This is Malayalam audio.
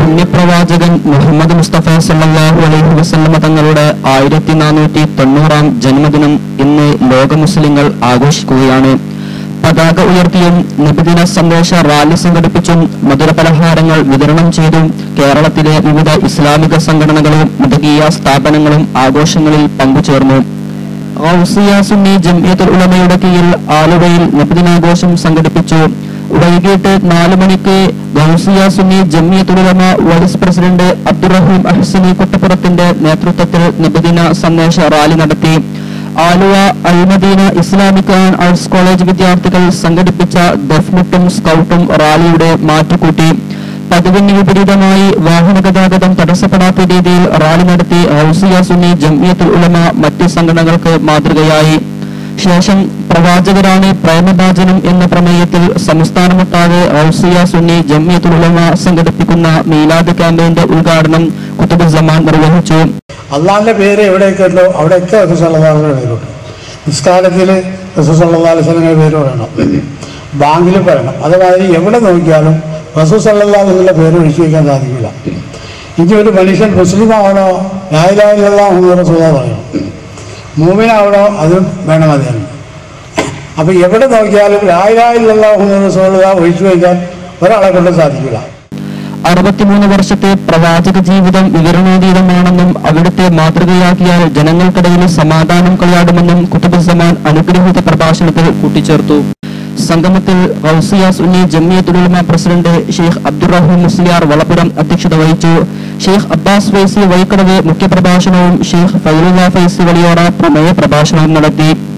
പുണ്യപ്രവാചകൻ മുഹമ്മദ് മുസ്തഫ സല്ലല്ലാഹു അലൈഹി വസല്ലമ തങ്ങളുടെ ആയിരത്തി നാനൂറ്റി തൊണ്ണൂറാം ജന്മദിനം ഇന്ന് ലോക മുസ്ലിങ്ങൾ ആഘോഷിക്കുകയാണ് പതാക ഉയർത്തിയും നബിദിന സന്ദേശ റാലി സംഘടിപ്പിച്ചും മധുരപലഹാരങ്ങൾ വിതരണം ചെയ്തും കേരളത്തിലെ വിവിധ ഇസ്ലാമിക സംഘടനകളും മതകീയ സ്ഥാപനങ്ങളും ആഘോഷങ്ങളിൽ പങ്കുചേർന്നു ഔസിയ സുന്നി ജംഇയത്തുൽ ഉലമയുടെ കീഴിൽ ആലുവയിൽ നബിദിനാഘോഷം സംഘടിപ്പിച്ചു വൈകിട്ട് നാല് മണിക്ക് ഗൗസിയ സുന്നി ജംഇയത്തുൽ ഉലമ വൈസ് പ്രസിഡന്റ് അബ്ദുറഹീം അഹ്സനി കുട്ടപ്പുറത്തിന്റെ നേതൃത്വത്തിൽ നബിദിന സന്ദേശ റാലി നടത്തി Aluva Almadina Islamic and arts college വിദ്യാർത്ഥികൾ സംഘടിപ്പിച്ച ദഫ്മുട്ടും സ്കൗട്ടും റാലിയുടെ മാറ്റുകൂട്ടി പതിവിന് വിപരീതമായി വാഹന ഗതാഗതം തടസ്സപ്പെടാത്ത രീതിയിൽ റാലി നടത്തി ഔസിയ സുന്നി ജംഇയത്തുൽ ഉലമ മറ്റ് സംഘടനകൾക്ക് മാതൃകയായി ശേഷം പ്രവാചകരാണ് പ്രേമഭാജനം എന്ന പ്രമേയത്തിൽ സംസ്ഥാനമൊട്ടാകെ ഔസിയ സുന്നി ജംഇയത്തുൽ ഉലമ സംഘടിപ്പിക്കുന്ന മീലാദ് ക്യാമ്പയിന്റെ ഉദ്ഘാടനം കുത്തുബുസമാൻ നിർവഹിച്ചു അള്ളാഹിന്റെ പേര് എവിടെയൊക്കെ ഉണ്ടോ അവിടെയൊക്കെ റസൂസല്ലാഹിന്റെ പേരുണ്ട് നിസ്കാരത്തിൽ റസൂസല്ലാസ്ലിന്റെ പേര് പറയണം ബാങ്കിൽ പറയണം അതുമാതിരി എവിടെ നോക്കിയാലും റസൂസല്ലാഹിന്റെ പേര് ഒഴിച്ചു വയ്ക്കാൻ സാധിക്കില്ല ഇനി ഒരു മനുഷ്യൻ മുസ്ലിം ആവണോ ന്യായലാഹിലുള്ള റസൂല പറയണം മൂമിനാവണോ അതും വേണം അതിന് അപ്പൊ എവിടെ നോക്കിയാലും ലായിലാഹിലുള്ള റസൂല ഒഴിച്ചു വയ്ക്കാൻ ഒരാളെ കൊണ്ട് സാധിക്കില്ല അറുപത്തിമൂന്ന് വർഷത്തെ പ്രവാചക ജീവിതം വിവരണാതീതമാണെന്നും അവിടുത്തെ മാതൃകയാക്കിയാൽ ജനങ്ങൾക്കിടയിൽ സമാധാനം കളയാടുമെന്നും കുത്തുബുസമാൻ അനുഗ്രഹീത പ്രഭാഷണത്തിൽ കൂട്ടിച്ചേർത്തു സംഗമത്തിൽ റൗസിയ സുന്നി ജമിയത്തുലമ പ്രസിഡന്റ് ഷെയ്ഖ് അബ്ദുറഹീം മുസ്ലിയാർ വളപുരം അധ്യക്ഷത വഹിച്ചു ഷെയ്ഖ് അബ്ബാസ് ഫൈസി വൈക്കടവ് മുഖ്യപ്രഭാഷണവും ഷെയ്ഖ് ഫൈലുല്ല ഫൈസി വലിയോറ പ്രമേയ പ്രഭാഷണവും നടത്തി